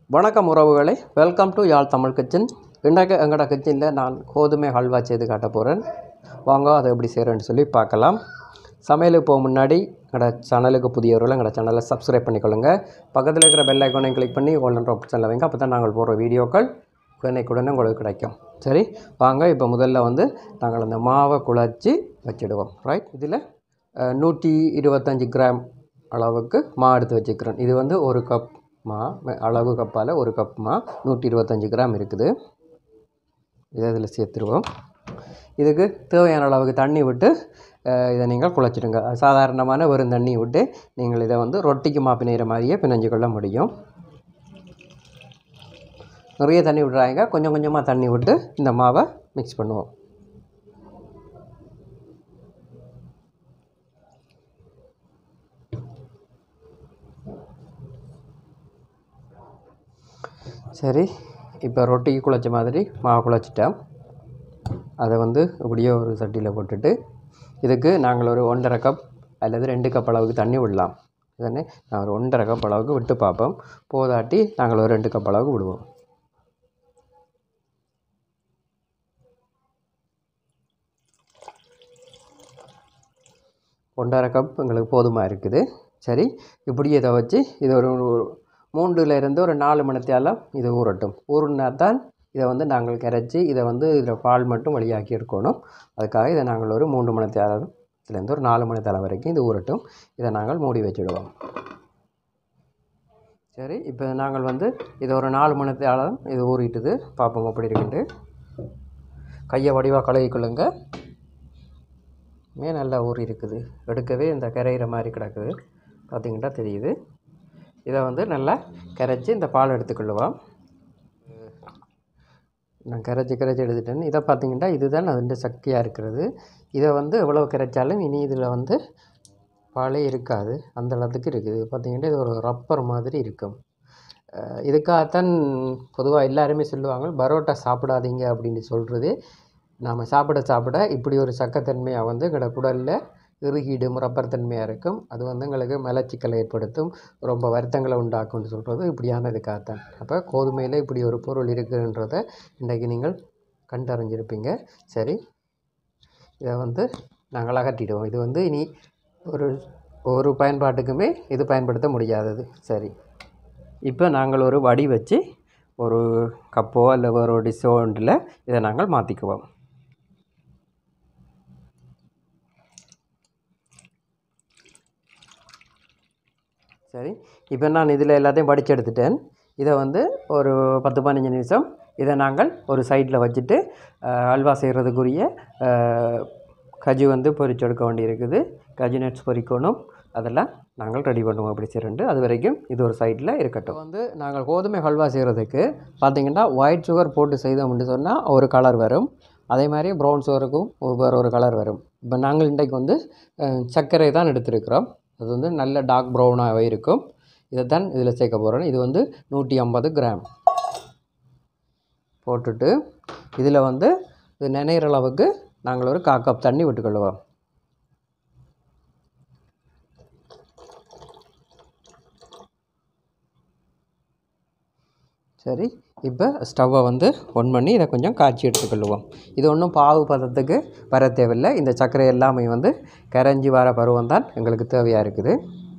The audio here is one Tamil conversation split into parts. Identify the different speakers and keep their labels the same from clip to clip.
Speaker 1: வணக்கம் உறவுகளே welcome to Yaazh Tamil kitchen இன்றைக்கு எங்களோட கிச்சனில் நான் கோதுமை ஹல்வா செய்து காட்ட போகிறேன் வாங்க அதை எப்படி செய்கிறேன்னு சொல்லி பார்க்கலாம் சமையலுக்கு போக முன்னாடி எங்களோட சேனலுக்கு புதியவர்கள் எங்களோட சேனலை சப்ஸ்கிரைப் பண்ணிக்கொள்ளுங்க பக்கத்தில் இருக்கிற பெல் ஐக்கானையும் கிளிக் பண்ணி ஓல்ன்ற ஆப்ஷனில் வைங்க அப்போ தான் நாங்கள் போடுற வீடியோக்கள் உடனே உங்களுக்கு கிடைக்கும் சரி வாங்க இப்போ முதல்ல வந்து நாங்கள் அந்த மாவை குழச்சி வச்சிடுவோம் ரைட் இதில் அஹ், நூற்றி இருபத்தஞ்சி கிராம் அளவுக்கு மா எடுத்து வச்சுக்கிறேன் இது வந்து ஒரு கப் மா மெ- அளவு கப்பால் ஒரு கப் மா நூற்றி இருபத்தஞ்சி கிராம் இருக்குது இதை இதில் சேர்த்துருவோம் இதுக்கு தேவையான அளவுக்கு தண்ணி விட்டு அஹ், இதை நீங்கள் குழச்சிடுங்க சாதாரணமான வெறும் தண்ணி விட்டு நீங்கள் இதை வந்து ரொட்டிக்கு மா பிணையிற மாதிரியே பிணைஞ்சு கொள்ள முடியும் நிறைய தண்ணி விட்றாங்க கொஞ்சம் கொஞ்சமாக தண்ணி விட்டு இந்த மாவை மிக்ஸ் பண்ணுவோம் சரி இப்போ ரொட்டிக்கு குழச்ச மாதிரி மாவு குழச்சிட்டேன் அதை வந்து இப்படியே ஒரு சட்டியில் போட்டுட்டு இதுக்கு நாங்கள் ஒரு ஒன்றரை கப் அல்லது ரெண்டு கப் அளவுக்கு தண்ணி விடலாம் இதனே நான் ஒரு ஒன்றரை கப் அளவுக்கு விட்டு பார்ப்போம் போதாட்டி நாங்கள் ஒரு ரெண்டு கப் அளவுக்கு விடுவோம் ஒன்றரை கப் எங்களுக்கு போதுமாக இருக்குது சரி இப்படி இதை வச்சு இது ஒரு ஒரு மூன்றுல இருந்து ஒரு நாலு மணித்தாலும் இது ஊறட்டும் ஊறினா தான் இதை வந்து நாங்கள் கரைச்சி இதை வந்து இதில் பால் மட்டும் வழியாக்கி எடுக்கணும் அதுக்காக இதை நாங்கள் ஒரு மூன்று மணித்தாலும் இதுலேருந்து ஒரு நாலு மணித்தாலம் வரைக்கும் இது ஊறட்டும் இதை நாங்கள் மூடி வச்சுடுவோம் சரி இப்போ நாங்கள் வந்து இது ஒரு நாலு மணித்தாலும் இது ஊறிட்டுது பார்ப்போம் எப்படி இருக்குன்ட்டு கையை வடிவாக கழுவிக்கொள்ளுங்க மே நல்லா ஊறி இருக்குது எடுக்கவே இந்த கரையிற மாதிரி கிடக்குது பார்த்தீங்கன்னா தெரியுது இதை வந்து நல்லா கரைச்சி இந்த பால் எடுத்துக்கொள்ளுவோம் நான் கரைச்சி கரைச்சி எடுத்துட்டேன் இதை பார்த்தீங்கன்னா இதுதான் அதுൻ്റെ சக்தியாக இருக்கிறது இதை வந்து எவ்வளோ கரைச்சாலும் இனி இதில் வந்து பாலே இருக்காது அந்த அளவுக்கு இருக்குது பார்த்தீங்கன்னா இது ஒரு ரப்பர் மாதிரி இருக்கும் அஹ் இதுக்காகத்தான் பொதுவாக எல்லாருமே சொல்லுவாங்க பரோட்டா சாப்பிடாதீங்க அப்படின்னு சொல்கிறது நாம் சாப்பிட சாப்பிட இப்படி ஒரு சக்கத்தன்மையாக வந்து எங்களோட குடலில் இறுகிடும் ரப்பர் தன்மையாக இருக்கும் அது வந்து எங்களுக்கு மலச்சிக்கலை ஏற்படுத்தும் ரொம்ப வருத்தங்களை உண்டாக்கும்னு சொல்கிறது இப்படியான இதுக்காகத்தான் அப்போ கோதுமையில் இப்படி ஒரு பொருள் இருக்குன்றதை இன்றைக்கு நீங்கள் கண்டறிஞ்சிருப்பீங்க சரி இதை வந்து நாங்கள் அகற்றிடுவோம் இது வந்து இனி ஒரு ஒரு பயன்பாட்டுக்குமே இது பயன்படுத்த முடியாதது சரி இப்போ நாங்கள் ஒரு வடி வச்சு ஒரு கப்போ இல்லை ஒரு டிஷ்ஷோ ஒன்றில் இதை நாங்கள் மாற்றிக்குவோம் சரி இப்போ நான் இதில் எல்லாத்தையும் படித்து எடுத்துட்டேன் இதை வந்து ஒரு பத்து பதினஞ்சு நிமிஷம் இதை நாங்கள் ஒரு சைடில் வச்சுட்டு அஹ், அல்வா செய்கிறதுக்குரிய அஹ், கஜு வந்து பொரிச்சு எடுக்க வேண்டியிருக்குது கஜு நட்ஸ் பொரிக்கணும் அதெல்லாம் நாங்கள் ரெடி பண்ணுவோம் அப்படி செய்யறது அது வரைக்கும் இது ஒரு சைடில் இருக்கட்டும் வந்து நாங்கள் கோதுமை ஹல்வா செய்கிறதுக்கு பார்த்தீங்கன்னா ஒயிட் சுகர் போட்டு செய்தோம்னு சொன்னால் ஒரு கலர் வரும் அதே மாதிரி ப்ரௌன் சுகருக்கும் ஒவ்வொரு ஒரு கலர் வரும் இப்போ நாங்கள் இன்றைக்கு வந்து அஹ், சர்க்கரை தான் எடுத்திருக்கிறோம் அது வந்து நல்ல டார்க் ப்ரௌனாகவே இருக்கும் இதை தான் இதில் சேர்க்க போகிறோம் இது வந்து நூற்றி ஐம்பது கிராம் போட்டுட்டு இதில் வந்து இது நினைகிற அளவுக்கு நாங்கள் ஒரு கா கப் தண்ணி விட்டுக்கொள்ளுவோம் சரி இப்போ ஸ்டவ்வை வந்து ஒன் பண்ணி இதை கொஞ்சம் காய்ச்சி எடுத்துக்கொள்ளுவோம் இது ஒன்றும் பாகு பதத்துக்கு வர தேவையில்லை இந்த சர்க்கரை எல்லாமே வந்து கரைஞ்சி வர பருவம் தான் எங்களுக்கு தேவையாக இருக்குது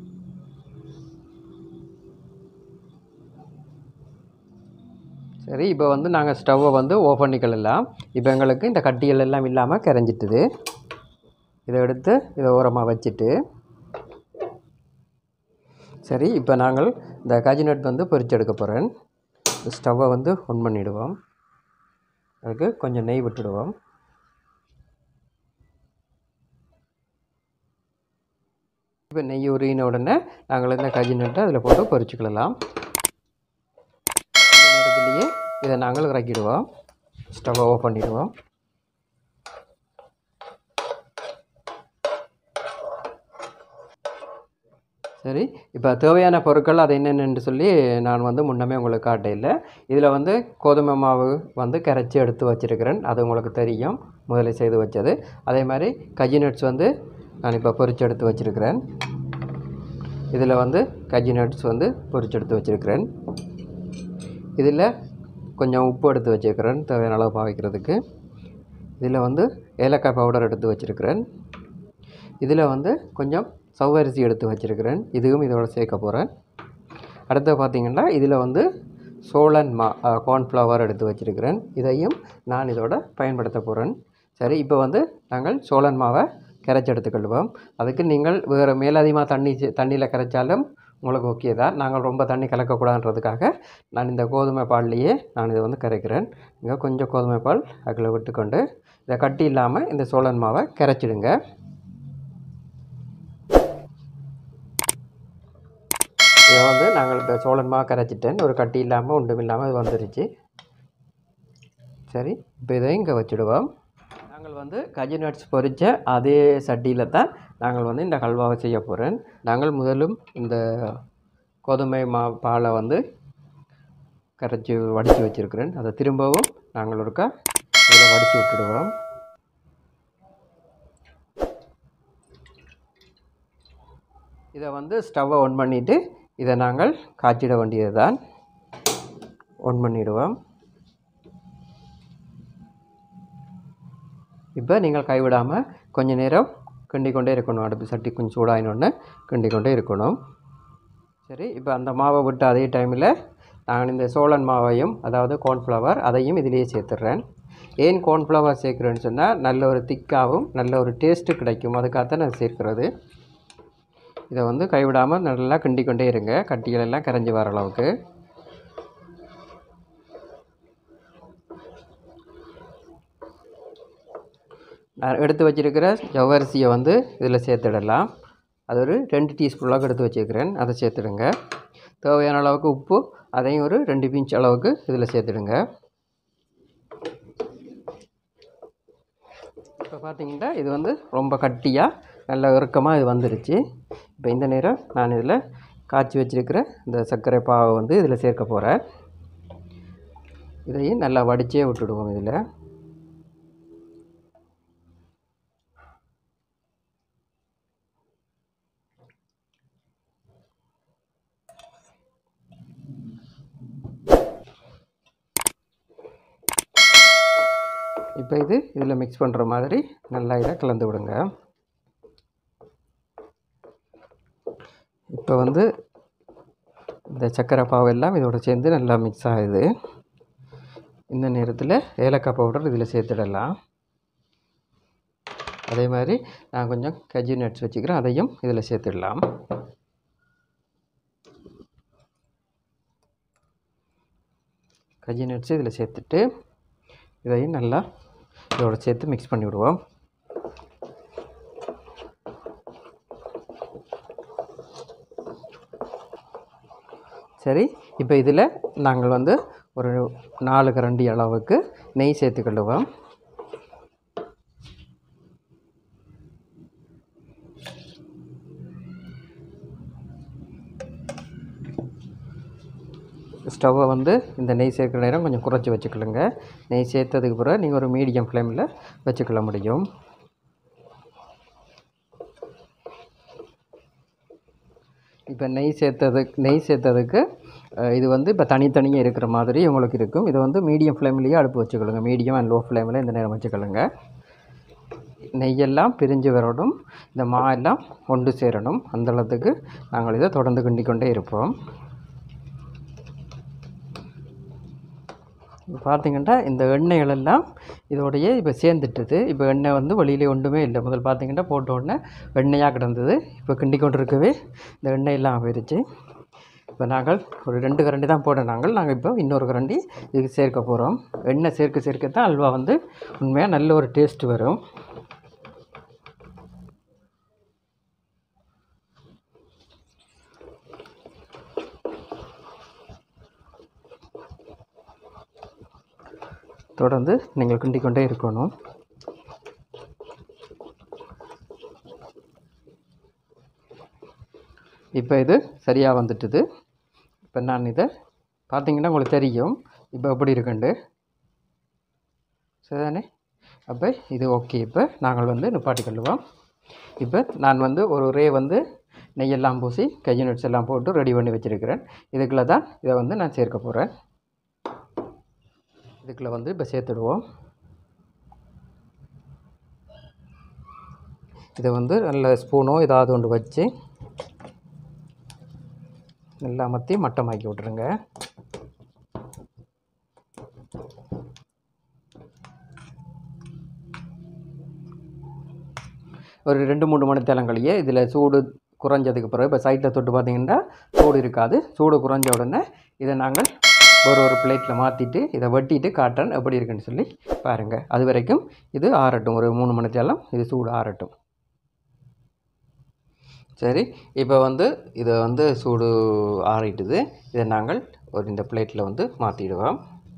Speaker 1: சரி இப்போ வந்து நாங்கள் ஸ்டவ்வை வந்து ஓஃப் பண்ணிக்கலாம் இப்போ எங்களுக்கு இந்த கட்டிகள் எல்லாம் இல்லாமல் கரைஞ்சிட்டுது இதை எடுத்து இதை ஓரமாக வச்சுட்டு சரி இப்போ நாங்கள் இந்த காஜினட் வந்து பொரிச்சு எடுக்க போகிறேன் ஸ்டவ்வை வந்து ஆன் பண்ணிவிடுவோம் அதுக்கு கொஞ்சம் நெய் விட்டுடுவோம் இப்போ நெய் உருகின உடனே நாங்கள் இந்த காஜினட்டை அதில் போட்டு பொரிச்சுக்கலாம் இந்த நேரத்திலேயே இதை நாங்கள் இறக்கிடுவோம் ஸ்டவ்வை ஆஃப் பண்ணிடுவோம் சரி இப்போ தேவையான பொருட்கள் அது என்னென்னு சொல்லி நான் வந்து முன்னமே உங்களுக்கு காட்டையில் இதில் வந்து கோதுமை மாவு வந்து கரைச்சி எடுத்து வச்சிருக்கிறேன் அது உங்களுக்கு தெரியும் முதல்ல செய்து வச்சது அதே மாதிரி கஜி நட்ஸ் வந்து நான் இப்போ பொரிச்சு எடுத்து வச்சிருக்கிறேன் இதில் வந்து கஜி நட்ஸ் வந்து பொரிச்சு எடுத்து வச்சிருக்கிறேன் இதில் கொஞ்சம் உப்பு எடுத்து வச்சுருக்கிறேன் தேவையான அளவு பாவிக்கிறதுக்கு இதில் வந்து ஏலக்காய் பவுடர் எடுத்து வச்சுருக்கிறேன் இதில் வந்து கொஞ்சம் சவ்வரிசி எடுத்து வச்சுருக்கிறேன் இதுவும் இதோட சேர்க்க போகிறேன் அடுத்து பார்த்திங்கன்னா இதில் வந்து சோளன் மா கார்ன்ஃப்ளவர் எடுத்து வச்சுருக்கிறேன் இதையும் நான் இதோட பயன்படுத்த போகிறேன் சரி இப்போ வந்து நாங்கள் சோளன் மாவை கரைச்சி எடுத்துக்கொள்வோம் அதுக்கு நீங்கள் வேறு மேலதிகமாக தண்ணி சே- தண்ணியில் கரைச்சாலும் உங்களுக்கு ஓகே தான் நாங்கள் ரொம்ப தண்ணி கலக்கக்கூடாதுன்றதுக்காக நான் இந்த கோதுமை பால்லையே நான் இதை வந்து கரைக்கிறேன் இங்கே கொஞ்சம் கோதுமை பால் அதில் விட்டுக்கொண்டு இதை கட்டி இல்லாமல் இந்த சோளன் மாவை கரைச்சிடுங்க இதை வந்து நாங்கள் இப்போ சோளன் மாவு கரைச்சிட்டேன் ஒரு கட்டி இல்லாமல் ஒன்றும் இல்லாமல் இது வந்துருச்சு சரி இப்போ இதை இங்கே வச்சுடுவோம் நாங்கள் வந்து கஜு நட்ஸ் பொரித்த அதே சட்டியில் தான் நாங்கள் வந்து இந்த ஹல்வாவை செய்ய போகிறேன் நாங்கள் முதலும் இந்த கோதுமை மா பாலை வந்து கரைச்சி வடித்து வச்சுருக்கிறேன் அதை திரும்பவும் நாங்கள் ஒருக்கா இதில் வடித்து விட்டுடுவோம் இதை வந்து ஸ்டவ்வை ஆன் பண்ணிவிட்டு இதை நாங்கள் காய்ச்சிட வேண்டியது தான் ஆன் பண்ணிவிடுவோம் இப்போ நீங்கள் கைவிடாமல் கொஞ்ச நேரம் கிண்டிக் கொண்டே இருக்கணும் அடுப்பு சட்டி கொஞ்சம் சூடாயினோடனே கிண்டிக் கொண்டே இருக்கணும் சரி இப்போ அந்த மாவை விட்டு அதே டைமில் நான் இந்த சோளன் மாவையும் அதாவது கார்ன்ஃப்ளவர் அதையும் இதிலேயே சேர்த்துட்றேன் ஏன் கார்ன்ஃப்ளவர் சேர்க்குறேன்னு சொன்னால் நல்ல ஒரு திக்காகவும் நல்ல ஒரு டேஸ்ட்டு கிடைக்கும் அதுக்காகத்தான் நான் சேர்க்கிறது இதை வந்து கைவிடாமல் நல்லா கிண்டிக் கொண்டே இருங்க கட்டிகள் எல்லாம் கரைஞ்சி வர அளவுக்கு நான் எடுத்து வச்சிருக்கிற ஜவ்வரிசியை வந்து இதில் சேர்த்துடலாம் அது ஒரு ரெண்டு டீஸ்பூன் அளவுக்கு எடுத்து வச்சுருக்கிறேன் அதை சேர்த்துடுங்க தேவையான அளவுக்கு உப்பு அதையும் ஒரு ரெண்டு பிஞ்ச் அளவுக்கு இதில் சேர்த்துடுங்க இப்போ பார்த்தீங்கன்னா இது வந்து ரொம்ப கட்டியாக நல்ல இறுக்கமாக இது வந்துருச்சு இப்போ இந்த நேரம் நான் இதில் காய்ச்சி வச்சிருக்கிற இந்த சர்க்கரை பாவை வந்து இதில் சேர்க்க போகிறேன் இதையும் நல்லா வடிச்சே விட்டுடுவோம் இதில் இப்போ இது இதில் மிக்ஸ் பண்ணுற மாதிரி நல்லா இதை கலந்து விடுங்க இப்போ வந்து இந்த சர்க்கரை பாவு எல்லாம் இதோட சேர்ந்து நல்லா மிக்ஸ் ஆகுது இந்த நேரத்தில் ஏலக்காய் பவுடர் இதில் சேர்த்துடலாம் அதே மாதிரி நான் கொஞ்சம் கஜு நட்ஸ் வச்சுக்கிறேன் அதையும் இதில் சேர்த்துடலாம் கஜு நட்ஸ் இதில் சேர்த்துட்டு இதையும் நல்லா இதோட சேர்த்து மிக்ஸ் பண்ணி விடுவோம் சரி இப்போ இதில் நாங்கள் வந்து ஒரு நாலு கரண்டி அளவுக்கு நெய் சேர்த்துக்கொள்ளுவோம் ஸ்டவ்வை வந்து இந்த நெய் சேர்க்குற நேரம் கொஞ்சம் குறைச்சி வச்சுக்கலுங்க நெய் சேர்த்ததுக்கு பிறகு நீங்கள் ஒரு மீடியம் ஃப்ளேமில் வச்சுக்கொள்ள முடியும் இப்போ நெய் சேர்த்ததுக்கு நெய் சேர்த்ததுக்கு அஹ், இது வந்து இப்போ தனித்தனியாக இருக்கிற மாதிரி உங்களுக்கு இருக்கும் இது வந்து மீடியம் ஃப்ளேம்லேயே அடுப்பு வச்சுக்கொள்ளுங்க மீடியம் அண்ட் லோ ஃப்ளேமில் இந்த நேரம் வச்சுக்கொள்ளுங்க நெய்யெல்லாம் பிரிஞ்சு வரணும் இந்த மா எல்லாம் ஒன்று சேரணும் அந்த அளவுக்கு நாங்கள் இதை தொடர்ந்து கிண்டிக்கொண்டே இருப்போம் இப்போ பார்த்தீங்கன்னா இந்த எண்ணெய்கள் எல்லாம் இதோடையே இப்போ சேர்ந்துட்டுது இப்போ எண்ணெய் வந்து வெளியிலே ஒன்றுமே இல்லை முதல் பார்த்தீங்கன்னா போட்ட உடனே எண்ணெயாக கிடந்தது இப்போ கிண்டி கொண்டு இருக்கவே இந்த எண்ணெய் எல்லாம் போயிருச்சு இப்போ நாங்கள் ஒரு ரெண்டு கரண்டி தான் போட நாங்கள் நாங்கள் இப்போ இன்னொரு கரண்டி இதுக்கு சேர்க்க போகிறோம் எண்ணெய் சேர்க்க சேர்க்க தான் அல்வா வந்து உண்மையாக நல்ல ஒரு டேஸ்ட் வரும் தொடர்ந்து நீங்கள் கிண்டிக் கொண்டே இருக்கணும் இப்போ இது சரியாக வந்துட்டுது இப்போ நான் இதை பார்த்தீங்கன்னா உங்களுக்கு தெரியும் இப்போ எப்படி இருக்குண்டு சரிதானே அப்போ இது ஓகே இப்போ நாங்கள் வந்து நிப்பாட்டி கொள்ளுவோம் இப்போ நான் வந்து ஒரு ரே வந்து நெய்யெல்லாம் பூசி கையை நட்ஸ் எல்லாம் போட்டு ரெடி பண்ணி வச்சுருக்கிறேன் இதுக்குள்ளே தான் இதை வந்து நான் சேர்க்க போகிறேன் இதுக்குள்ளே வந்து இப்போ சேர்த்துடுவோம் இதை வந்து நல்ல ஸ்பூனோ ஏதாவது ஒன்று வச்சு நல்லா அமர்த்தி மட்டமாக்கி விட்ருங்க ஒரு ரெண்டு மூணு மணி தேலங்களையே இதில் சூடு குறைஞ்சதுக்கு பிறகு இப்போ சைட்டில் தொட்டு பார்த்தீங்கன்னா சூடு இருக்காது சூடு குறைஞ்ச உடனே இதை நாங்கள் ஒரு ஒரு பிளேட்டில் மாற்றிட்டு இதை வெட்டிட்டு காட்டுறேன் எப்படி இருக்குன்னு சொல்லி பாருங்கள் அது வரைக்கும் இது ஆறட்டும் ஒரு மூணு மணி தேலம் இது சூடு ஆறட்டும் சரி இப்போ வந்து இதை வந்து சூடு ஆறிட்டுது இதை நாங்கள் ஒரு இந்த பிளேட்டில் வந்து மாற்றிடுவோம்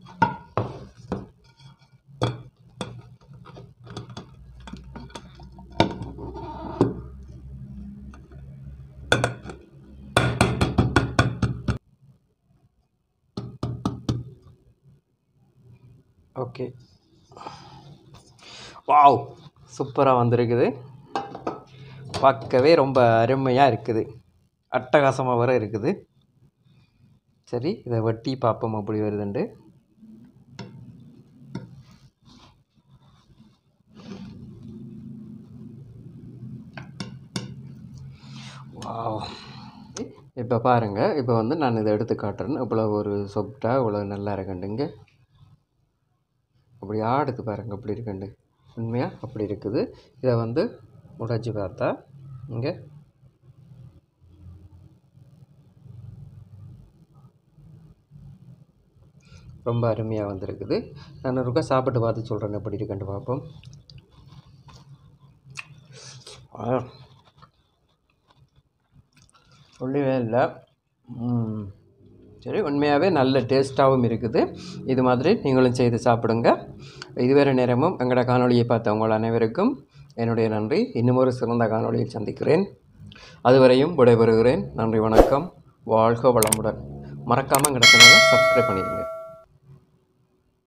Speaker 1: ஓகே வாவ் சூப்பராக வந்திருக்குது பார்க்கவே ரொம்ப அருமையாக இருக்குது அட்டகாசமாக வர இருக்குது சரி இதை வெட்டி பார்ப்போம் அப்படி வருதுண்டு வாவ் இப்போ பாருங்கள் இப்போ வந்து நான் இதை எடுத்து காட்டுறேன் இவ்வளோ ஒரு சொப்டாக இவ்வளோ நல்லா இருக்கண்டுங்க அப்படி ஆடுது பாருங்கள் அப்படி இருக்குண்டு உண்மையாக அப்படி இருக்குது இதை வந்து உடைச்சி பார்த்தா இங்கே ரொம்ப அருமையாக வந்திருக்குது நான் ஒருக்கா சாப்பிட்டு பார்த்து சொல்கிறேன் எப்படி இருக்குன்னு பார்ப்போம் ஆ சொல்லவே இல்லை ம். சரி உண்மையாகவே நல்ல டேஸ்ட்டாகவும் இருக்குது இது மாதிரி நீங்களும் செய்து சாப்பிடுங்க இதுவரை நேரமும் எங்களோட காணொளியை பார்த்த உங்கள் அனைவருக்கும் என்னுடைய நன்றி இன்னும் ஒரு சிறந்த காணொளியில் சந்திக்கிறேன் அதுவரையும் விடைபெறுகிறேன் நன்றி வணக்கம் வாழ்க வளமுடன் மறக்காமல் எங்களோட சேனலை சப்ஸ்கிரைப் பண்ணிடுங்க